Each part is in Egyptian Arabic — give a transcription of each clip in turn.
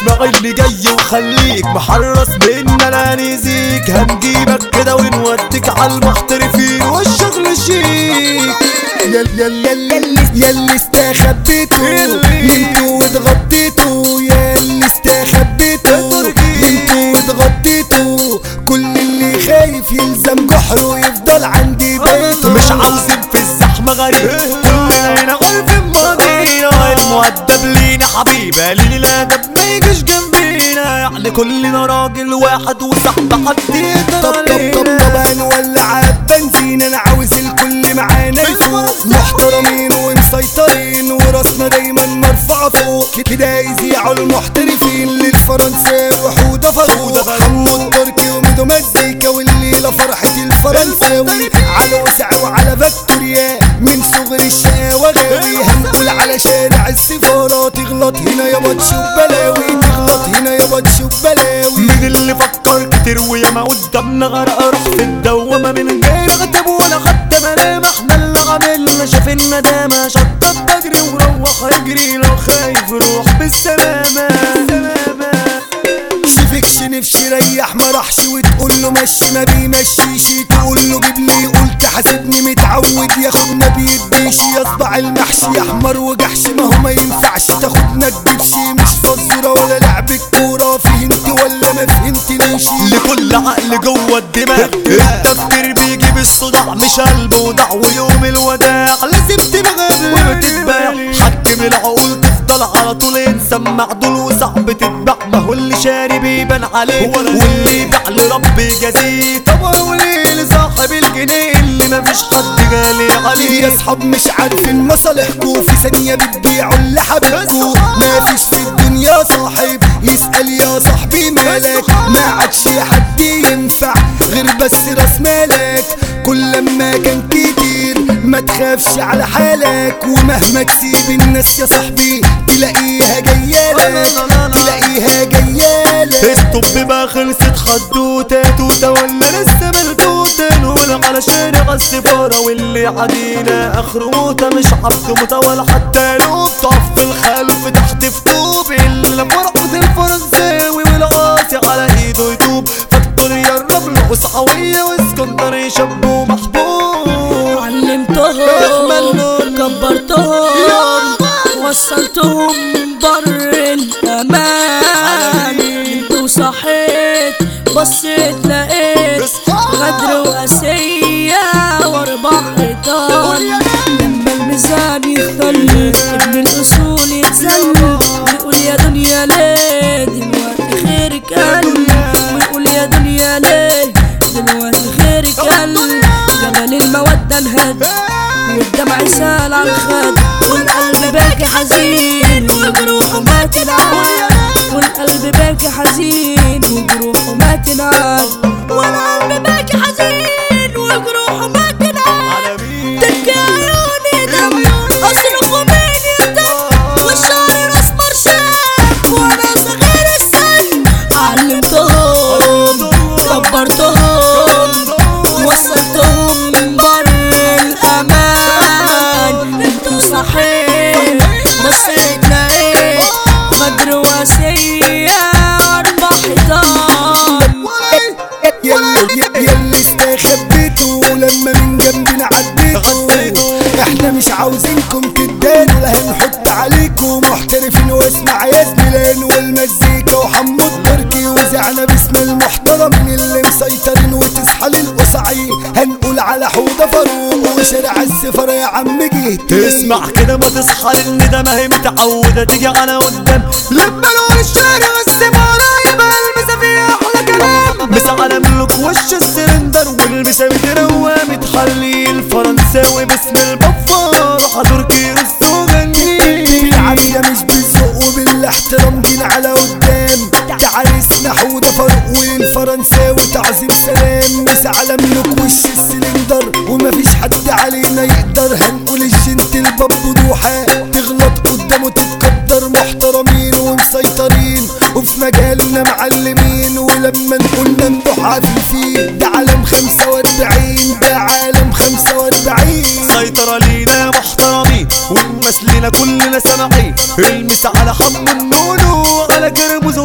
اسمع اللي جاي وخليك محرص بينا لا نيزيك هنجيبك كده ونوديك على المحترفين والشغل شيك يل يل يل يل يلي استخبيتوا نمتوا واتغطيتوا يلي استخبيتوا نمتوا واتغطيتوا كل اللي خايف يلزم جحره يفضل عندي بيته مش عاوزين في الزحمة غريب كلنا هنا عارفين ماضينا المؤدب لينا حبيبة لينا الأدب ما يجيش جنبينا يعني كلنا راجل واحد وصاحب حد طب طب طب يقدر طب هنولع بنزين انا عاوز الكل معانا يفوق محترمين ومسيطرين وراسنا دايما مرفوعة فوق كده يذيعوا المحترفين للفرنساوي حودة فاروق حمو التركي وميدو مزيكا والليلة فرحة الفرنساوي على وسع وعلى فاكتوريا من صغر الشقاوة غاوي هنقول على شارع السفارة تغلط هنا يابا تشوف بلاوي تغلط هنا يابا تشوف بلاوي مين اللي فكر كتير وياما قدامنا غرق راح في الدوامة من غير غتب ولا خدت منام احنا اللي عملنا شاف الندامة شطط تجري وروح اجري لو خايف روح بالسلامة شفكش نفسي ريح ما راحش وتقول له مشي ما بيمشيش تقول له جيب لي قلت حاسبني متعود ياخد ما بيديش يصبع المحشي احمر وجحش ما هو ما ينفعش تاخدنا تجيبش مش فزوره ولا لعب الكوره فهمت ولا ما فهمتنيش لكل عقل جوه الدماغ التفكير بيجيب الصداع مش قلب وضع ويوم الوداع لازم تبقى قبل ما تتباع حكم العقول تفضل على طول انسان معدول وصعب تتباع ما هو اللي شاري بيبان عليه واللي يبيع لرب يجازيه طب وليه لصاحب الجنيه اللي مفيش حد غالي يا عليه اصحاب مش عارفين مصالحكوا في ثانية بتبيعوا اللي حبيبكوا ما فيش في الدنيا صاحب يسأل يا صاحبي مالك ما عادش حد ينفع غير بس راس مالك كل لما كان كتير ما تخافش على حالك ومهما تسيب الناس يا صاحبي تلاقيها جايالك تلاقيها جايالك الطب بقى خلصت حدوتة توتة ولا لسه ملكوتة نقول على شارع السفارة واللي عدينا اخر موتة مش عبد موتة ولا حتى لوب تقف في الخلف تحت في طوب الا مرقص الفرنساوي والقاسي على ايده يتوب فاكتوريا الرمل وصحوية واسكندرية شاب ومحبوب علمتهم كبرتهم وصلتهم بر الامان انتوا صحيت بصيت لقيت غدر واسية واربع حيطان لما الميزان يختل ابن الاصول يتذل ويقول يا دنيا ليه دلوقتي خيرك قل ويقول يا دنيا ليه دلوقتي خيرك قل جمال المودة انهد والدمع سال على الخد والقلب باكي حزين وجروحه ما تنعاد والقلب باكي حزين وجروحه ما تنعاد والقلب باكي حزين وجروحه ما تنعاد تبكي عيوني دم اصرخ ومين يدم والشعر اسمر شاب وانا صغير السن علمتهم كبرتهم وصلتهم بر الامان انتوا صحيح بصيت لقيت غدر واسية اربع حيطان يلي يلي استخبيتوا لما من جنبنا عديتوا احنا مش عاوزينكم تدانوا لا هنحط عليكم محترفين واسمع يا زميلان والمزيكا وحمو التركي وزعنا باسم المحترمين اللي مسيطرين وتصحى للقصعي هنقول على حوضة فاروق وشارع السفر يا عم جهتي اسمع كده ما تصحى لان ده ما هي متعودة تيجي على قدام لما نور الشارع والسفارة يبقى المسا فيها احلى كلام مسا على ملوك وش السلندر والمسا بتروى متحلي الفرنساوي باسم البفار وحتركي السوغني بالعافية مش بالذوق وبالاحترام جينا على قدام تعارسنا حودة فاروق والفرنساوي تعظيم سلام مس على ملوك وش السلندر ومفيش حد علينا يقدر هنقول الجنت الباب بضوحة تغلط قدامه تتقدر محترمين ومسيطرين وفي مجالنا معلمين ولما نقول ننضح عفيفين ده عالم 45 ده عالم 45 سيطرة لينا محترمين والمس لينا كلنا سامعين المس على حم النونو على كرموز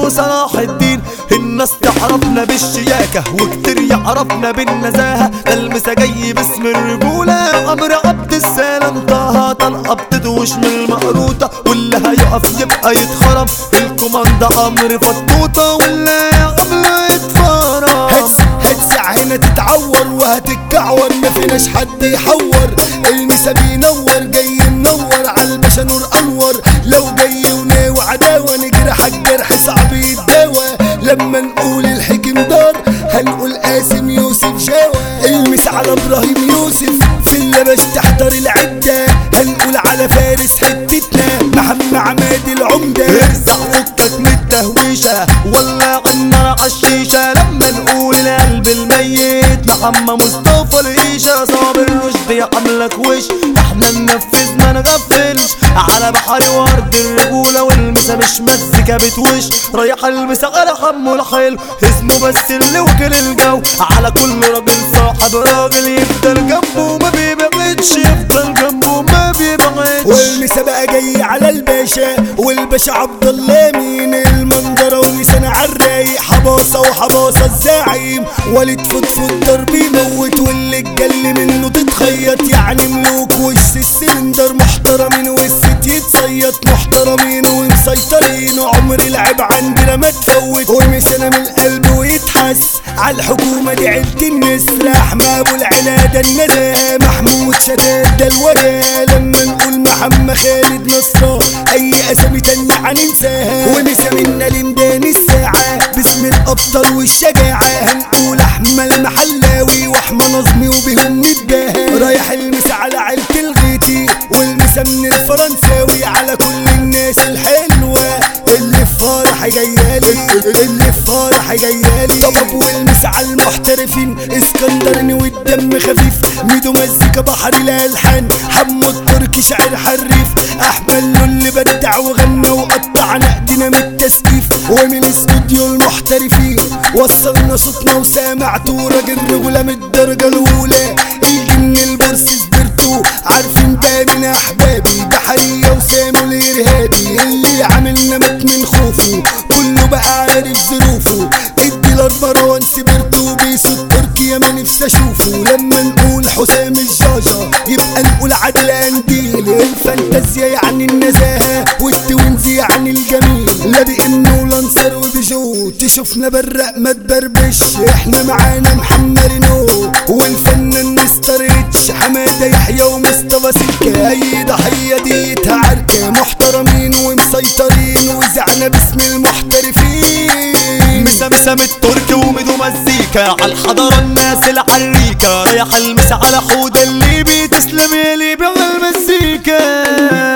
اسمه صلاح الدين الناس تعرفنا بالشياكة وكتير يعرفنا بالنزاهة ده المسا جاي باسم الرجولة عمرو عبد السلام طه طلقة بتدوش من المقروطة واللي هيقف يبقى يتخرم الكوماندا عمرو فطوطة واللي عمرو يتفرم هتس هتسع هنا تتعور وهتتكعور ما فيناش حد يحور المسا بينور جاي منور عالباشا نور انور لو جاي وناوي عداوة نجرحك جرح صعب يتداوى لما نقول الحكم دار هنقول قاسم يوسف جاوى المس على ابراهيم يوسف في اللبش تحضر العدة هنقول على فارس حتتنا محمد عماد العمدة ارزع فكك من التهويشة ولا النار عالشيشة لما نقول القلب الميت محمد مصطفى العيشة صابر رشدي عاملك وش احنا ننفذ ما نغفلش على بحر وارض الرجولة والمسا مش مزيكا بتوش رايح المسا على حمو الحلو اسمه بس اللي وكل الجو على كل راجل صاحب راجل يفضل جنبه ما بيبعدش يفضل جنبه ما بيبعدش والمسا بقى جاي على الباشا والباشا عبد الله مين المنظرة ولسان عالرايق حباصة وحباصة الزعيم ولد فضفض ضرب يموت واللي اتجل منه تتخيط يعني ملوك وش السلندر محترمين والست يتصيط محترمين ومسيطرين وعمر العيب عندنا ما تفوت ومسنا من القلب ويتحس عالحكومة دي عيلة النسر احمد ابو العنادة الندى محمود شداد ده الوجه لما نقول محمد خالد نصر اي اسامي تانية هننساها ونسى منا لمدان الساعة باسم الابطال والشجاعة هنقول احمد المحلاوي واحمد نظمي وبهم نتباهى رايح المسا على عيلة الغيتي والمسا من الفرنساوي على كل الناس الحلوة اللي في فرح جايالي اللي في فرح جايالي طب والمس على المحترفين اسكندراني والدم خفيف ميدو مزيكا بحر الالحان حمو التركي شاعر حريف احمد له اللي بدع وغنى وقطع نقدنا من التسقيف ومن استوديو المحترفين وصلنا صوتنا وسامعته راجل رجولة من الدرجة الاولى الجن البورس سبرتو عارفين بقى من احبابي بحرية وسامو الارهابي اللي عاملنا مات من خوفه كله بقى عارف ظروفه الديلر مروان سبرتو بيسو التركيا ما نفسي اشوفه لما نقول حسام الجاجة يبقى نقول عادل انديل الفانتازيا يعني النزاهة والتوينز يعني الجميل لا بإنه لانسر وبيجو تشوفنا برق ما تبربش احنا معانا محمد رينو والفنان مستر اتش حمادة يحيى ومصطفى سكة اي ضحية ديتها عركة محترمين ومسيطرين وزعنا باسم المحترفين مسا مسا من الترك وميدو مزيكا عالحضارة الناس العريكة رايح المسا على حود الليبي تسلم يا ليبي على المزيكا